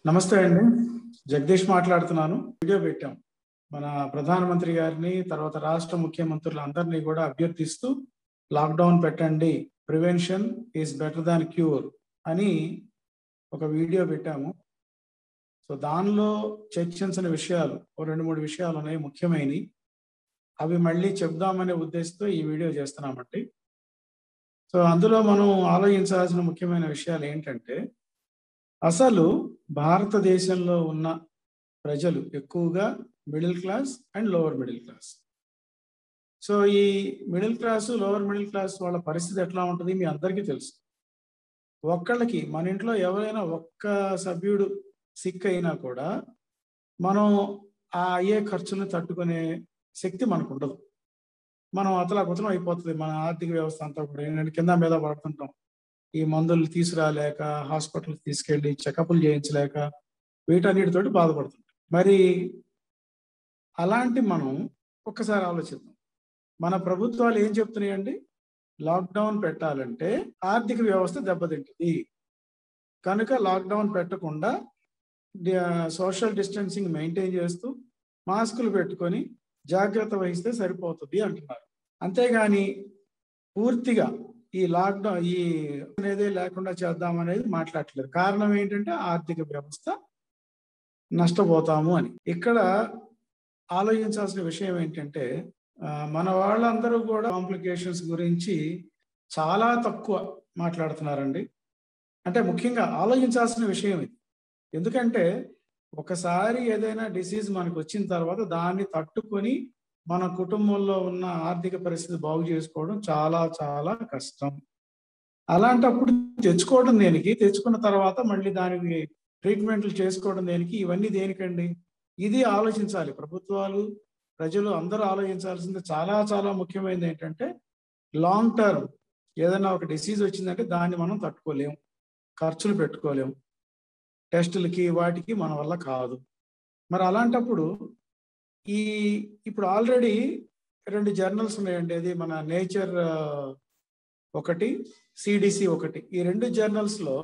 నమస్తే అండి జగదీష్ మాట్లాడుతున్నాను వీడియో పెట్టాం మన ప్రధానమంత్రి గారిని తర్వాత రాష్ట్ర ముఖ్యమంత్రులు అందరినీ కూడా అభ్యర్థిస్తూ లాక్డౌన్ పెట్టండి prevention is better than cure అని ఒక వీడియో పెట్టాము సో దానిలో చర్చించిన విషయాలు ఓ రెండు మూడు విషయాలు ఉన్నాయి ముఖ్యమైనవి అవి మళ్ళీ చెప్దామనే ఉద్దేశంతో ఈ వీడియో చేస్తున్నామండి సో అందులో మనం ఆలోచించాల్సిన ముఖ్యమైన విషయాలు ఏంటంటే అసలు భారతదేశంలో ఉన్న ప్రజలు ఎక్కువగా middle class and lower middle class so ఈ middle class lower middle class వాళ్ళ పరిస్థితి ఎట్లా ఉంటుంది మీ అందరికీ తెలుసు ఒక్కళ్ళకి మన ఇంట్లో ఎవరైనా ఒక్క సభ్యుడు సిక్ అయినా కూడా మనం ఆ అయ్యే ఖర్చులను తట్టుకునే శక్తి మనకు ఉండదు మనం అతలాకుతలం అయిపోతుంది మన ఆర్థిక వ్యవస్థ అంతా కూడా ఏంటంటే కింద మీద పడుతుంటాం ఈ మందులు తీసుకురాలేక హాస్పిటల్ తీసుకెళ్లి చెకప్లు చేయించలేక వీటన్నిటితోటి బాధపడుతుంటాం మరి అలాంటి మనం ఒక్కసారి ఆలోచిద్దాం మన ప్రభుత్వాలు ఏం చెప్తున్నాయండి లాక్డౌన్ పెట్టాలంటే ఆర్థిక వ్యవస్థ దెబ్బతింటుంది కనుక లాక్డౌన్ పెట్టకుండా సోషల్ డిస్టెన్సింగ్ మెయింటైన్ చేస్తూ మాస్కులు పెట్టుకొని జాగ్రత్త వహిస్తే సరిపోతుంది అంటున్నారు అంతేగాని పూర్తిగా ఈ లాక్డౌన్ ఈ అనేది లేకుండా చేద్దాం అనేది మాట్లాడట్లేదు కారణం ఏంటంటే ఆర్థిక వ్యవస్థ నష్టపోతాము అని ఇక్కడ ఆలోచించాల్సిన విషయం ఏంటంటే మన వాళ్ళందరూ కూడా కాంప్లికేషన్స్ గురించి చాలా తక్కువ మాట్లాడుతున్నారండి అంటే ముఖ్యంగా ఆలోచించాల్సిన విషయం ఇది ఎందుకంటే ఒకసారి ఏదైనా డిసీజ్ మనకు వచ్చిన తర్వాత దాన్ని తట్టుకొని మన కుటుంబంలో ఉన్న ఆర్థిక పరిస్థితి బాగు చేసుకోవడం చాలా చాలా కష్టం అలాంటప్పుడు తెచ్చుకోవడం దేనికి తెచ్చుకున్న తర్వాత మళ్ళీ దానికి ట్రీట్మెంట్లు చేసుకోవడం దేనికి ఇవన్నీ దేనికండి ఇది ఆలోచించాలి ప్రభుత్వాలు ప్రజలు అందరూ ఆలోచించాల్సింది చాలా చాలా ముఖ్యమైనది ఏంటంటే లాంగ్ టర్మ్ ఏదైనా ఒక డిసీజ్ వచ్చిందంటే దాన్ని మనం తట్టుకోలేము ఖర్చులు పెట్టుకోలేము టెస్టులకి వాటికి మన వల్ల కాదు మరి అలాంటప్పుడు ఈ ఇప్పుడు ఆల్రెడీ రెండు జర్నల్స్ ఉన్నాయండి అది మన నేచర్ ఒకటి సిడిసి ఒకటి ఈ రెండు జర్నల్స్ లో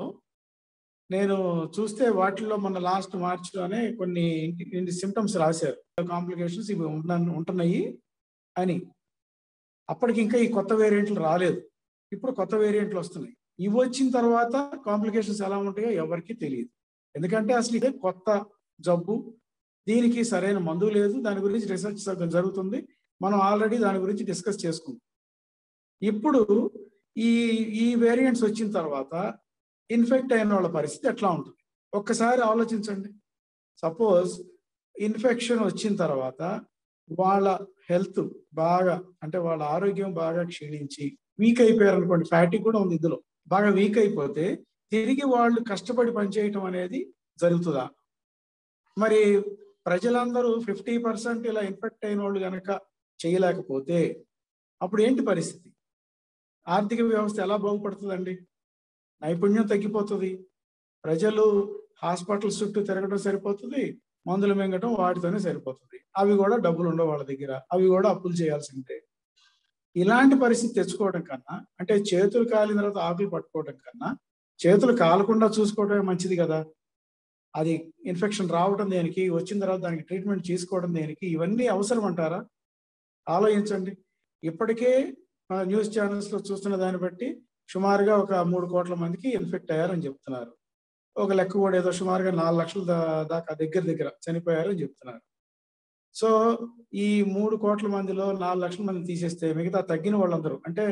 నేను చూస్తే వాటిల్లో మన లాస్ట్ మార్చిలోనే కొన్ని సిమ్టమ్స్ రాశారు కాంప్లికేషన్స్ ఇవి ఉంటున్నాయి అని అప్పటికి ఇంకా ఈ కొత్త వేరియంట్లు రాలేదు ఇప్పుడు కొత్త వేరియంట్లు వస్తున్నాయి ఇవి వచ్చిన తర్వాత కాంప్లికేషన్స్ ఎలా ఉంటాయో ఎవరికి తెలియదు ఎందుకంటే అసలు ఇదే కొత్త జబ్బు దీనికి సరైన మందు లేదు దాని గురించి రీసెర్చ్ జరుగుతుంది మనం ఆల్రెడీ దాని గురించి డిస్కస్ చేసుకుందాం ఇప్పుడు ఈ ఈ వేరియంట్స్ వచ్చిన తర్వాత ఇన్ఫెక్ట్ అయిన వాళ్ళ పరిస్థితి ఎట్లా ఉంటుంది ఒక్కసారి ఆలోచించండి సపోజ్ ఇన్ఫెక్షన్ వచ్చిన తర్వాత వాళ్ళ హెల్త్ బాగా అంటే వాళ్ళ ఆరోగ్యం బాగా క్షీణించి వీక్ అయిపోయారు అనుకోండి ఫ్యాటిక్ కూడా ఉంది ఇందులో బాగా వీక్ అయిపోతే తిరిగి వాళ్ళు కష్టపడి పనిచేయటం అనేది జరుగుతుందా మరి ప్రజలందరూ ఫిఫ్టీ పర్సెంట్ ఇలా ఇన్ఫెక్ట్ అయిన వాళ్ళు కనుక చేయలేకపోతే అప్పుడు ఏంటి పరిస్థితి ఆర్థిక వ్యవస్థ ఎలా బాగుపడుతుందండి నైపుణ్యం తగ్గిపోతుంది ప్రజలు హాస్పిటల్స్ చుట్టూ తిరగడం సరిపోతుంది మందులు మింగటం వాటితోనే సరిపోతుంది అవి కూడా డబ్బులు ఉండవు వాళ్ళ దగ్గర అవి కూడా అప్పులు చేయాల్సిందే ఇలాంటి పరిస్థితి తెచ్చుకోవడం కన్నా అంటే చేతులు కాలిన తర్వాత ఆకులు పట్టుకోవడం కన్నా చేతులు కాలకుండా చూసుకోవడమే మంచిది కదా అది ఇన్ఫెక్షన్ రావడం దేనికి వచ్చిన తర్వాత దానికి ట్రీట్మెంట్ చేసుకోవడం దేనికి ఇవన్నీ అవసరం అంటారా ఆలోచించండి ఇప్పటికే న్యూస్ ఛానల్స్ లో చూస్తున్న దాన్ని బట్టి సుమారుగా ఒక మూడు కోట్ల మందికి ఇన్ఫెక్ట్ అయ్యారని చెప్తున్నారు ఒక లెక్క కూడా ఏదో సుమారుగా నాలుగు లక్షల దాకా దగ్గర దగ్గర చనిపోయారని చెప్తున్నారు సో ఈ మూడు కోట్ల మందిలో నాలుగు లక్షల మంది తీసేస్తే మిగతా తగ్గిన వాళ్ళందరూ అంటే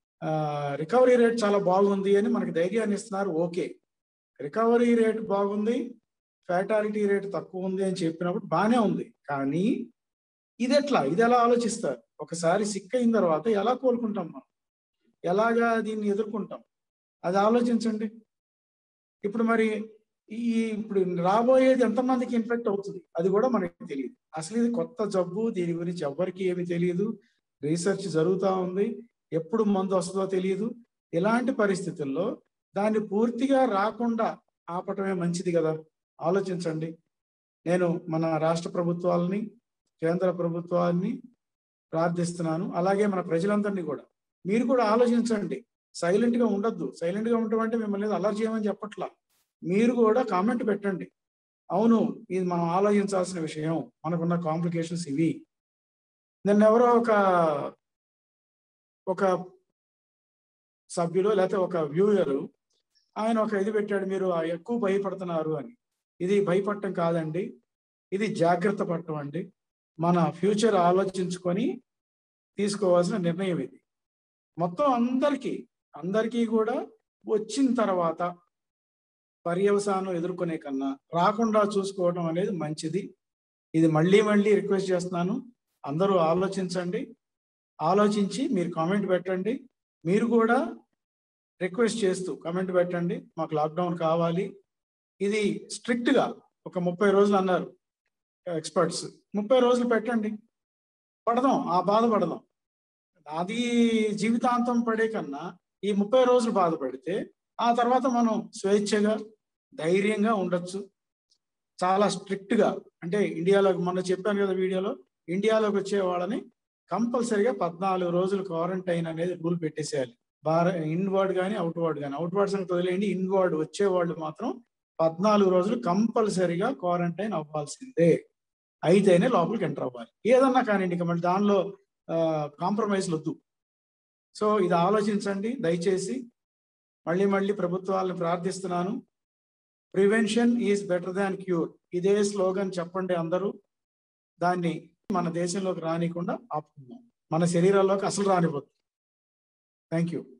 రికవరీ రేట్ చాలా బాగుంది అని మనకి ధైర్యాన్ని ఇస్తున్నారు ఓకే రికవరీ రేట్ బాగుంది ఫ్యాటాలిటీ రేట్ తక్కువ ఉంది అని చెప్పినప్పుడు బాగానే ఉంది కానీ ఇది ఎట్లా ఇది ఎలా ఆలోచిస్తారు ఒకసారి సిక్ అయిన తర్వాత ఎలా కోలుకుంటాం మనం ఎలాగా దీన్ని ఎదుర్కొంటాం అది ఆలోచించండి ఇప్పుడు మరి ఈ ఇప్పుడు రాబోయేది ఎంతమందికి ఇన్ఫెక్ట్ అవుతుంది అది కూడా మనకి తెలియదు అసలు ఇది కొత్త జబ్బు దీని గురించి ఎవరికి ఏమి తెలియదు రీసెర్చ్ జరుగుతూ ఉంది ఎప్పుడు మందు వస్తుందో తెలియదు ఇలాంటి పరిస్థితుల్లో దాన్ని పూర్తిగా రాకుండా ఆపటమే మంచిది కదా ఆలోచించండి నేను మన రాష్ట్ర ప్రభుత్వాలని కేంద్ర ప్రభుత్వాన్ని ప్రార్థిస్తున్నాను అలాగే మన ప్రజలందరినీ కూడా మీరు కూడా ఆలోచించండి సైలెంట్ గా ఉండొద్దు సైలెంట్ గా ఉండటం అంటే మిమ్మల్ని అలర్ట్ చేయమని చెప్పట్లా మీరు కూడా కామెంట్ పెట్టండి అవును ఇది మనం ఆలోచించాల్సిన విషయం మనకున్న కాంప్లికేషన్స్ ఇవి నిన్న ఎవరో ఒక ఒక సభ్యులు లేకపోతే ఒక వ్యూయరు ఆయన ఒక ఇది పెట్టాడు మీరు ఎక్కువ భయపడుతున్నారు అని ఇది భయపడటం కాదండి ఇది జాగ్రత్త పడటం అండి మన ఫ్యూచర్ ఆలోచించుకొని తీసుకోవాల్సిన నిర్ణయం ఇది మొత్తం అందరికీ అందరికీ కూడా వచ్చిన తర్వాత పర్యవసానం ఎదుర్కొనే కన్నా రాకుండా చూసుకోవడం అనేది మంచిది ఇది మళ్ళీ మళ్ళీ రిక్వెస్ట్ చేస్తున్నాను అందరూ ఆలోచించండి ఆలోచించి మీరు కామెంట్ పెట్టండి మీరు కూడా రిక్వెస్ట్ చేస్తూ కామెంట్ పెట్టండి మాకు లాక్డౌన్ కావాలి ఇది స్ట్రిక్ట్గా ఒక ముప్పై రోజులు అన్నారు ఎక్స్పర్ట్స్ ముప్పై రోజులు పెట్టండి పడదాం ఆ బాధ పడదాం అది జీవితాంతం పడే కన్నా ఈ ముప్పై రోజులు బాధపడితే ఆ తర్వాత మనం స్వేచ్ఛగా ధైర్యంగా ఉండొచ్చు చాలా స్ట్రిక్ట్ గా అంటే ఇండియాలోకి మొన్న చెప్పాను కదా వీడియోలో ఇండియాలోకి వచ్చే వాళ్ళని కంపల్సరిగా పద్నాలుగు రోజులు క్వారంటైన్ అనేది రూల్ పెట్టేసేయాలి భార ఇన్వర్డ్ కానీ అవుట్వర్డ్ కానీ అవుట్వర్డ్ సంగతి వదిలేయండి ఇన్వర్డ్ వచ్చే వాళ్ళు మాత్రం పద్నాలుగు రోజులు కంపల్సరిగా క్వారంటైన్ అవ్వాల్సిందే అయితేనే లోపలికి ఎంటర్ అవ్వాలి ఏదన్నా కానివ్వండి ఇక మళ్ళీ దానిలో కాంప్రమైజ్లు వద్దు సో ఇది ఆలోచించండి దయచేసి మళ్ళీ మళ్ళీ ప్రభుత్వాలను ప్రార్థిస్తున్నాను prevention is better than cure ఇదే స్లోగన్ చెప్పండి అందరూ దాన్ని మన దేశంలోకి రానికుండా ఆపుకుందాం మన శరీరాల్లోకి అసలు రానిపోతుంది థ్యాంక్ యూ